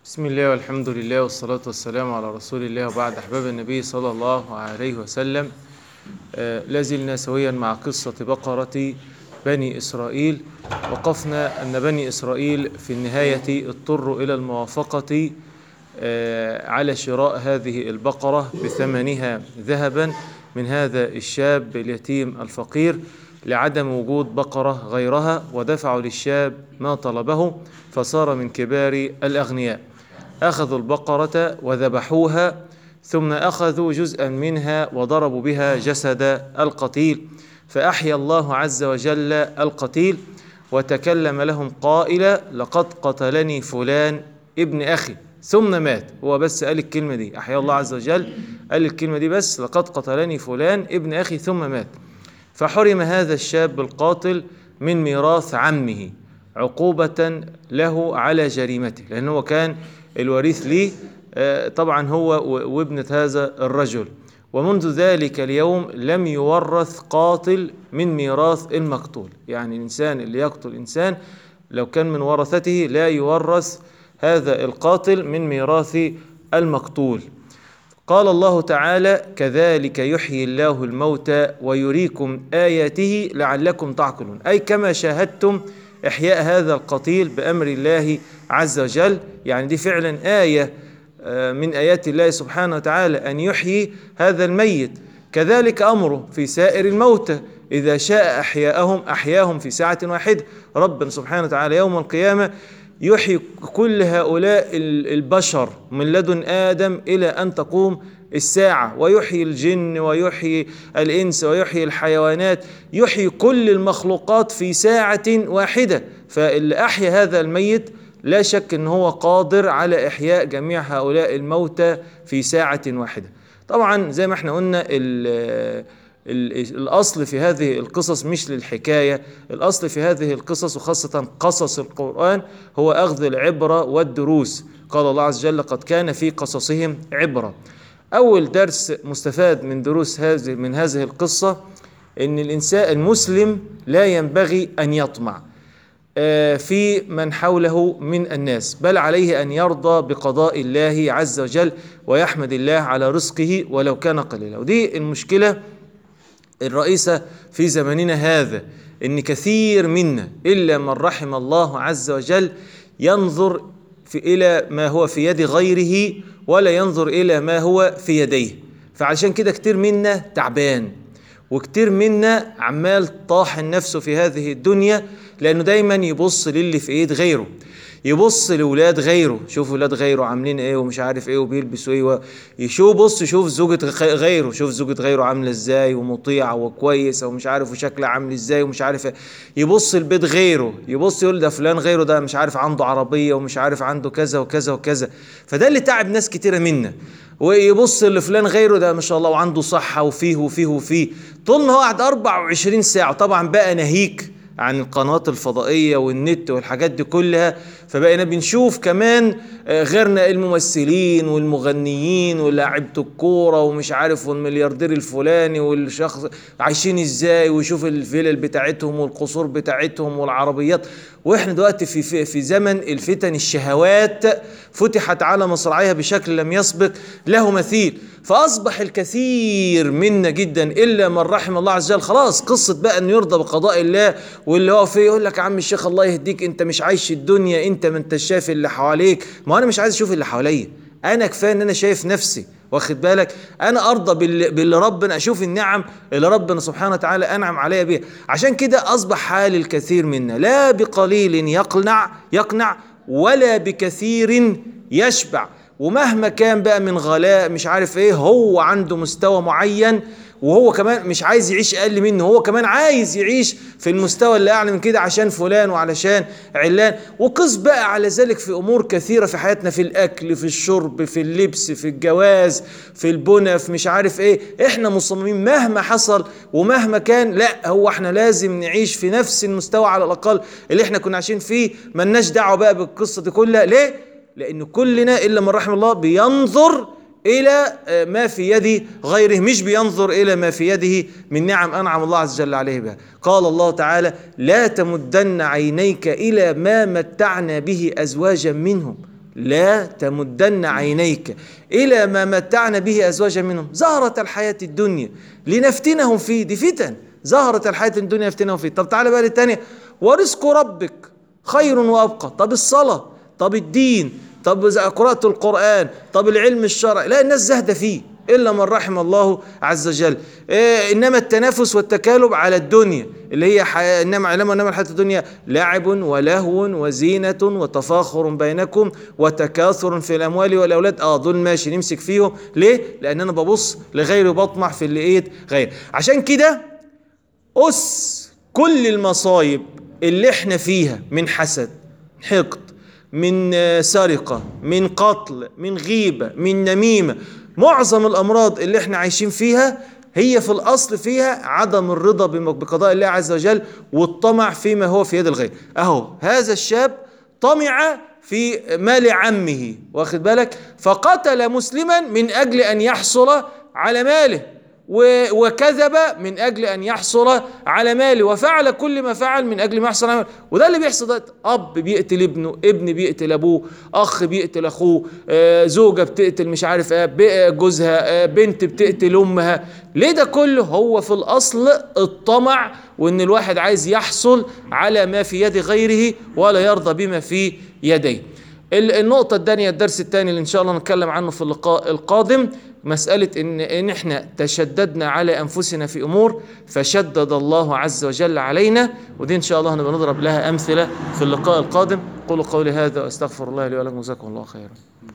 بسم الله والحمد لله والصلاة والسلام على رسول الله وبعد أحباب النبي صلى الله عليه وسلم آه، لازلنا سويا مع قصة بقرة بني إسرائيل وقفنا أن بني إسرائيل في النهاية اضطروا إلى الموافقة آه، على شراء هذه البقرة بثمنها ذهبا من هذا الشاب اليتيم الفقير لعدم وجود بقرة غيرها ودفعوا للشاب ما طلبه فصار من كبار الأغنياء أخذوا البقرة وذبحوها ثم أخذوا جزءا منها وضربوا بها جسد القتيل فأحيا الله عز وجل القتيل وتكلم لهم قائلا لقد قتلني فلان ابن أخي ثم مات هو بس قال الكلمة دي أحيا الله عز وجل قال الكلمة دي بس لقد قتلني فلان ابن أخي ثم مات فحرم هذا الشاب القاتل من ميراث عمه عقوبة له على جريمته لأنه هو كان الوريث ليه آه، طبعا هو و- وابنة هذا الرجل ومنذ ذلك اليوم لم يورث قاتل من ميراث المقتول يعني الإنسان اللي يقتل إنسان لو كان من ورثته لا يورث هذا القاتل من ميراث المقتول قال الله تعالى كذلك يحيي الله الموتى ويريكم آياته لعلكم تعقلون أي كما شاهدتم إحياء هذا القتيل بأمر الله عز وجل يعني دي فعلا آية آه، من آيات الله سبحانه وتعالى أن يحيي هذا الميت كذلك أمره في سائر الموتى إذا شاء أحياءهم أحياهم في ساعة واحدة ربنا سبحانه وتعالى يوم القيامة يحيي كل هؤلاء ال- البشر من لدن آدم إلى أن تقوم الساعة ويحيي الجن ويحيي الإنس ويحيي الحيوانات يحيي كل المخلوقات في ساعة واحدة فاللي أحيا هذا الميت لا شك أن هو قادر على إحياء جميع هؤلاء الموتى في ساعة واحدة طبعا زي ما احنا قلنا ال- ال- الأصل في هذه القصص مش للحكاية الأصل في هذه القصص وخاصة قصص القرآن هو أخذ العبرة والدروس قال الله عز وجل قد كان في قصصهم عبرة أول درس مستفاد من دروس هذه من هذه القصة إن الإنسان المسلم لا ينبغي أن يطمع آه، في من حوله من الناس بل عليه أن يرضى بقضاء الله عز وجل ويحمد الله على رزقه ولو كان قليلا ودي المشكلة الرئيسة في زمننا هذا إن كثير منا إلا من رحم الله عز وجل ينظر في إلى ما هو في يد غيره ولا ينظر إلى ما هو في يديه فعشان كده كتير منا تعبان وكتير منا عمال طاحن نفسه في هذه الدنيا لأنه دايما يبص للي في إيد غيره يبص لولاد غيره شوف ولاد غيره عاملين ايه ومش عارف ايه وبيلبسوا ايه و- يشوف بص يشوف زوجة غ- غيره شوف زوجة غيره عاملة ازاي ومطيعة وكويسة ومش عارف وشكلها عامل ازاي ومش عارف إيه. يبص لبيت غيره يبص يقول ده فلان غيره ده مش عارف عنده عربية ومش عارف عنده كذا وكذا وكذا فده اللي تعب ناس كتيرة منا ويبص لفلان غيره ده ما شاء الله وعنده صحة وفيه وفيه وفيه طول ما هو قاعد 24 ساعة طبعا بقى ناهيك عن القنوات الفضائية والنت والحاجات دي كلها فبقينا بنشوف كمان آه، غيرنا الممثلين والمغنيين ولاعيبة الكورة ومش عارف والملياردير الفلاني والشخص عايشين ازاي ويشوف الفلل بتاعتهم والقصور بتاعتهم والعربيات واحنا دلوقتي في في, في زمن الفتن الشهوات فتحت على مصراعيها بشكل لم يسبق له مثيل فاصبح الكثير منا جدا الا من رحم الله عز وجل خلاص قصه بقى انه يرضى بقضاء الله واللي هو فيه يقول لك يا عم الشيخ الله يهديك انت مش عايش الدنيا انت ما انت شايف اللي حواليك ما انا مش عايز اشوف اللي حواليا انا كفايه ان انا شايف نفسي واخد بالك انا ارضى باللي, باللي ربنا اشوف النعم اللي ربنا سبحانه وتعالى انعم عليا بيها عشان كده اصبح حال الكثير منا لا بقليل يقنع يقنع ولا بكثير يشبع ومهما كان بقى من غلاء مش عارف ايه هو عنده مستوى معين وهو كمان مش عايز يعيش اقل منه هو كمان عايز يعيش في المستوى اللي اعلى من كده عشان فلان وعلشان علان وقس بقى على ذلك في امور كثيره في حياتنا في الاكل في الشرب في اللبس في الجواز في البنى في مش عارف ايه احنا مصممين مهما حصل ومهما كان لا هو احنا لازم نعيش في نفس المستوى على الاقل اللي احنا كنا عايشين فيه ملناش دعوه بقى بالقصه دي كلها ليه لان كلنا الا من رحم الله بينظر إلى ما في يد غيره مش بينظر إلى ما في يده من نعم أنعم الله عز وجل عليه بها قال الله تعالى لا تمدن عينيك إلى ما متعنا به أزواجا منهم لا تمدن عينيك إلى ما متعنا به أزواجا منهم زهرة الحياة الدنيا لنفتنهم فيه دي فتن زهرة الحياة الدنيا نفتنهم فيه طب تعالى بقى للتانية ورزق ربك خير وأبقى طب الصلاة طب الدين طب قراءة القرآن طب العلم الشرعي لا الناس زهدة فيه إلا من رحم الله عز وجل إيه إنما التنافس والتكالب على الدنيا اللي هي حياة إنما علم إنما الحياة الدنيا لعب ولهو وزينة وتفاخر بينكم وتكاثر في الأموال والأولاد آه دول ماشي نمسك فيهم ليه؟ لأن أنا ببص لغيري وبطمع في اللي إيه غير عشان كده أس كل المصايب اللي إحنا فيها من حسد حقد من سرقة من قتل من غيبة من نميمة معظم الأمراض اللي احنا عايشين فيها هي في الأصل فيها عدم الرضا بقضاء الله عز وجل والطمع فيما هو في يد الغير أهو هذا الشاب طمع في مال عمه واخد بالك فقتل مسلما من أجل أن يحصل على ماله وكذب من اجل ان يحصل على ماله وفعل كل ما فعل من اجل ما يحصل على ماله وده اللي بيحصل ده اب بيقتل ابنه ابن بيقتل ابوه اخ بيقتل اخوه آه زوجه بتقتل مش عارف ايه جوزها آه بنت بتقتل امها ليه ده كله هو في الاصل الطمع وان الواحد عايز يحصل على ما في يد غيره ولا يرضى بما في يديه النقطة الثانية الدرس الثاني اللي إن شاء الله نتكلم عنه في اللقاء القادم مسألة إن إن إحنا تشددنا على أنفسنا في أمور فشدد الله عز وجل علينا ودي إن شاء الله هنبقى نضرب لها أمثلة في اللقاء القادم قولوا قولي هذا وأستغفر الله لي ولكم جزاكم الله خيرا